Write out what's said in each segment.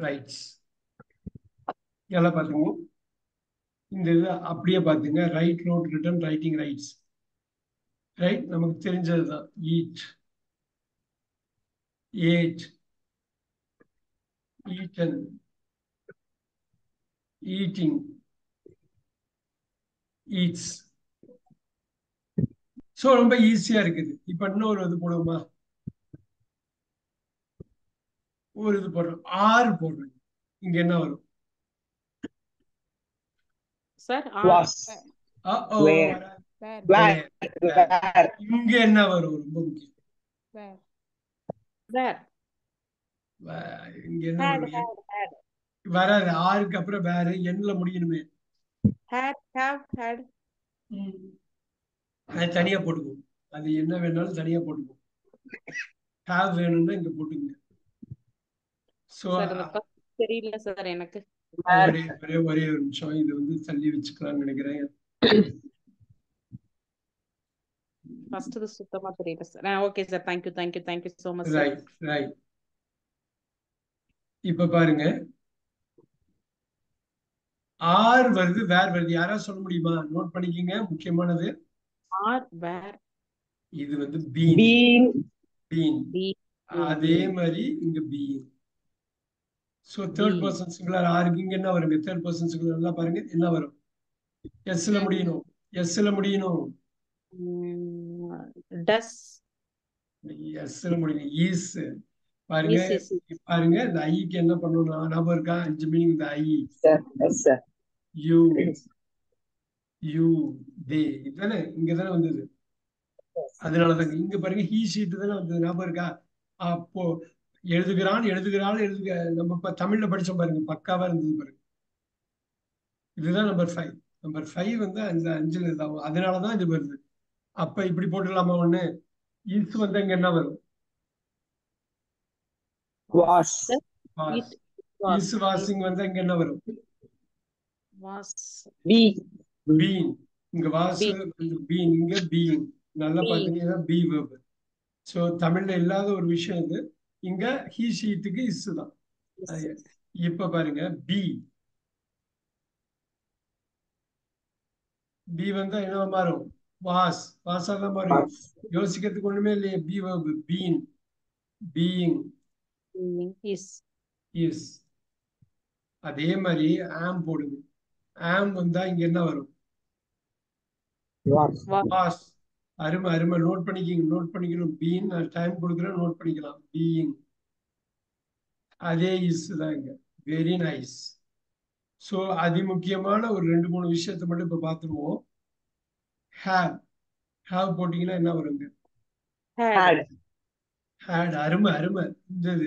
Rights இதெல்லாம் பார்த்துங்க இந்த இது அப்படியே பார்த்துங்க write wrote written writing writes write நமக்கு தெரிஞ்சது தான் eat ate eaten eating eats so ரொம்ப ஈஸியா இருக்குது இப்ப இன்னொரு இது போடுவோமா ஒரு இது போடுறோம் ஆறு போடுறோம் இங்க என்ன வரும் சார் Was. Uh-oh, Where? வராது. Where? Where? Where? இங்க என்ன வரும் ரொம்ப முக்கியம் Where? வேர் வ- இங்க என்ன ஹேட் வரும் ஹேட் ஹேட் வராது ஆறுக்கு அப்புறம் வேற எண்ணில் முடியணுமே ஹேட் ஹேவ் ஹேட் ம். அது தனியா போட்டுக்குவோம் அது என்ன வேணாலும் தனியா போட்டுக்குவோம் ஹேவ் வேணும்னா இங்க போட்டுக்குங்க ஸோ சார் அந்த first தெரியல சார் எனக்கு ஒரே ஒரே ஒரே ஒரு நிமிஷம் இது வந்து தள்ளி வச்சுக்கலாம்னு நினைக்கிறேன் ஃபர்ஸ்ட் இது சுத்தமா தெரியல sir okay sir thank you thank you thank you so much sir right right இப்ப பாருங்க ஆர் வருது வேர் வருது யாராவது சொல்ல முடியுமா நோட் பண்ணிக்கங்க முக்கியமானது ஆர் வேர் இது வந்து பீன் Being. பீன் பி அதே மாதிரி இங்க being so third Being. Person singular ஆருக்கு இங்க என்ன வருங்க தேர்ட் பர்சன் சிங்குலர் நல்லா பாருங்க என்ன வரும் எஸ்ல முடியணும் எஸ்ல முடியணும் டஸ் எஸ்ல முடியணும் ஈஸ் பாருங்க Is, is, பாருங்க இந்த ஐக்கு என்ன பண்ணணும் ஞாபகம் இருக்கா அஞ்சு மீனிங் இந்த I Sir. Yes, sir. You you they இதுதானே இங்க தானே வந்தது அதனாலதாங்க இங்க பாருங்க ஹீ ஷீட் தானே வந்தது ஞாபகம் இருக்கா அப்போ எழுதுகிறான் எழுதுகிறான் எழுதுக நம்ம இப்ப தமிழ்ல படிச்சோம் பாருங்க பக்காவா இருந்தது பாருங்க இதுதான் நம்பர் ஃபைவ் நம்பர் ஃபைவ் வந்து அந்த அஞ்சுல இதாகும் அதனாலதான் இது வருது அப்ப இப்படி போட்டுடலாமா ஒண்ணு இஸ் வந்து அங்க என்ன வரும் Was. it was இஸ் வாசிங் வந்து அங்க என்ன வரும் was Be. பீன் இங்க வாசு பீன் இங்க பீயிங் நல்லா Being. பாத்தீங்கன்னா பி வேர்ப் சோ தமிழ்ல இல்லாத ஒரு விஷயம் இது இங்க ஹீ ஷீட்டுக்கு இஸ் தான் அது இப்ப பாருங்க பி பி வந்தா என்ன மாறும் வாஸ் வாசா தான் மாறும் Was. யோசிக்கிறதுக்கு ஒண்ணுமே இல்லையே be verb been being being, is is அதே மாதிரி ஆம் போடுங்க ஆம் வந்தா இங்க என்ன வரும் Was. was பாஸ் அருமை அருமை நோட் பண்ணிக்கிங்க நோட் பண்ணிக்கணும் பீன் நான் டைம் கொடுக்குறேன் நோட் பண்ணிக்கலாம் பீயிங் அதே இஸ் தான் இங்க வெரி நைஸ் ஸோ அதிமுக்கியமான ஒரு ரெண்டு மூணு விஷயத்தை மட்டும் இப்போ பார்த்துருவோம் ஹேவ் ஹேவ் போட்டிங்கன்னா என்ன வருங்க had Had. ஹேட் அருமை அருமை இந்த இது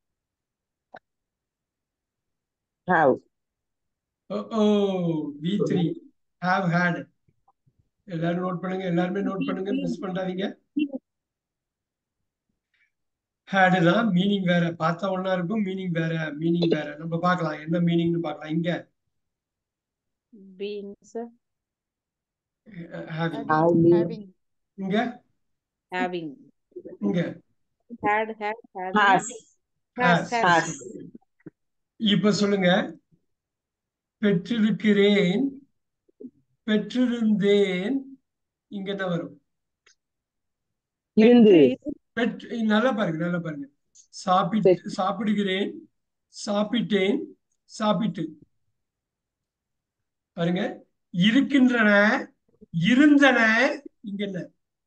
Have. ஓ வி த்ரீ ஹேவ் ஹேட் எல்லாரும் நோட் பண்ணுங்க எல்லாருமே நோட் பண்ணுங்க மிஸ் பண்ணாதீங்க ஹேடு தான் மீனிங் வேற பார்த்தா ஒண்ணா இருக்கும் மீனிங் வேற மீனிங் வேற நம்ம பார்க்கலாம் என்ன மீனிங்னு பார்க்கலாம் இங்க being sir having Having. Having. Having. இங்க having இங்க had had having Has. has has. has Has. இப்ப சொல்லுங்க பெற்றிருக்கிறேன் பெற்றிருந்தேன் இங்க என்ன வரும் இருந்து. பெற்று நல்லா பாருங்க நல்லா பாருங்க சாப்பிட்டு சாப்பிடுகிறேன் சாப்பிட்டேன் சாப்பிட்டு பாருங்க இருக்கின்றன இருந்தன இங்க என்ன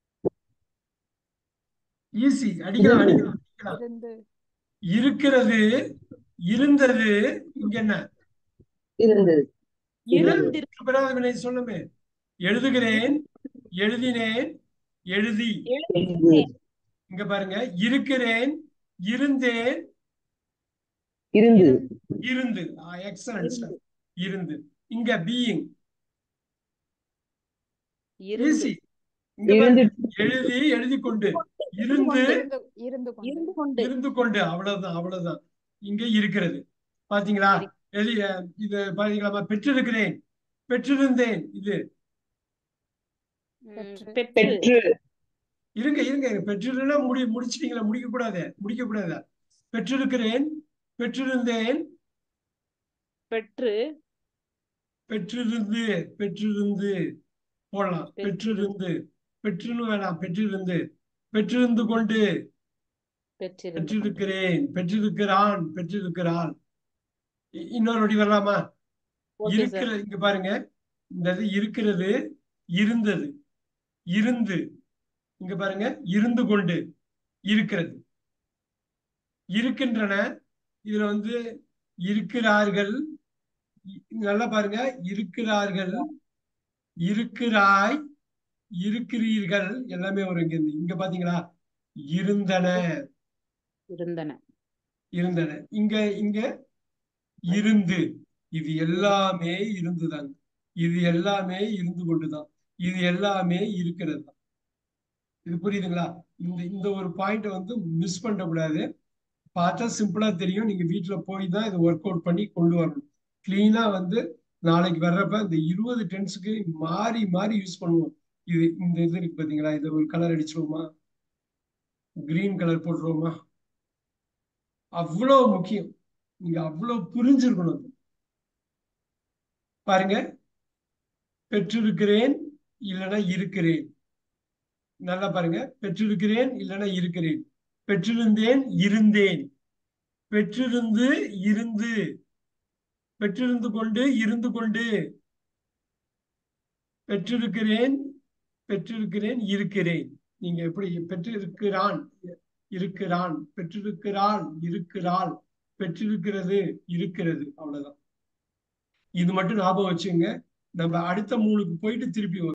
ஈஸி அடிக்கலாம் அடிக்கலாம் அடிக்கலாம் இருந்து இருக்கிறது இருந்தது இங்க என்ன இருந்தது. இருந்திரு அபராத வினை சொல்லுமே எழுதுகிறேன் எழுதினேன் எழுதி இருந்து. இங்க பாருங்க இருக்கிறேன் இருந்தேன் இருந்து. இருந்து எக்ஸலன்ட் இருந்து இங்க பீயிங் இருந்து ஈஸி இங்க பாருங்க இருந்து. எழுதி எழுதி கொண்டு இருந்து இருந்து இருந்து கொண்டு இருந்து கொண்டு இருந்து கொண்டு அவ்வளவுதான் அவ்வளவுதான் இங்க இருக்கிறது பாத்தீங்களா எழுதி அஹ், இது பாத்தீங்களா பெற்றிருக்கிறேன் பெற்றிருந்தேன் இது ம், பெற்று. பெற்று பெற்று. இருங்க இருங்க பெற்றிருந்தா முடி முடிச்சிட்டீங்களா முடிக்க கூடாது முடிக்க கூடாது பெற்றிருக்கிறேன் பெற்றிருந்தேன் பெற்று பெற்றிருந்து பெற்றிருந்து போடலாம் பெற்றிருந்து பெற்றுன்னு வேணாம் பெற்றிருந்து பெற்றிருந்து கொண்டு பெற்றிருந்து பெற்றிருக்கிறேன் பெற்றிருக்கிறான் பெற்றிருக்கிறாள் இ- இன்னொரு நொடி வரலாமா ஓகே சார் இருக்கிற இங்க பாருங்க இந்த இது இருக்கிறது இருந்தது இருந்து இங்க பாருங்க இருந்து கொண்டு இருக்கிறது இருக்கின்றன இதுல வந்து இருக்கிறார்கள் இ- நல்லா பாருங்க இருக்கிறார்கள் இருக்கிறாய் இருக்கிறீர்கள் எல்லாமே வரும் இங்க இருந்து. இங்க பாத்தீங்களா இருந்தன இருந்தன இருந்தன இங்க இங்க இருந்து இது எல்லாமே இருந்துதாங்க இது எல்லாமே இருந்து கொண்டுதான் இது எல்லாமே இருக்கிறது தான் இது புரியுதுங்களா இந்த இந்த ஒரு பாயிண்ட் வந்து மிஸ் பண்ணக்கூடாது பார்த்தா சிம்பிளா தெரியும் நீங்க வீட்ல போய் தான் இதை ஒர்க் அவுட் பண்ணி கொண்டு வரணும் கிளீனா வந்து நாளைக்கு வர்றப்ப இந்த இருபது டென்ஸுக்கு மாறி மாறி யூஸ் பண்ணுவோம் இது இந்த இது இருக்கு பாத்தீங்களா இதை ஒரு கலர் அடிச்சிருவோமா கிரீன் கலர் போட்டுருவோமா அவ்வளவு முக்கியம் நீங்க அவ்வளவு புரிஞ்சிருக்கணும் அது. பாருங்க பெற்றிருக்கிறேன் இல்லைன்னா இருக்கிறேன் நல்லா பாருங்க பெற்றிருக்கிறேன் இல்லைன்னா இருக்கிறேன் பெற்றிருந்தேன் இருந்தேன் பெற்றிருந்து இருந்து பெற்றிருந்து கொண்டு இருந்து கொண்டு பெற்றிருக்கிறேன் பெற்றிருக்கிறேன் இருக்கிறேன் நீங்க எப்படி பெற்றிருக்கிறான் இருக்கிறான் பெற்றிருக்கிறாள் இருக்கிறாள் பெற்றிருக்கிறது இருக்கிறது அவ்வளவுதான் இது மட்டும் ஞாபகம் வச்சுங்க நம்ம அடுத்த மூணுக்கு போயிட்டு திருப்பி வரும்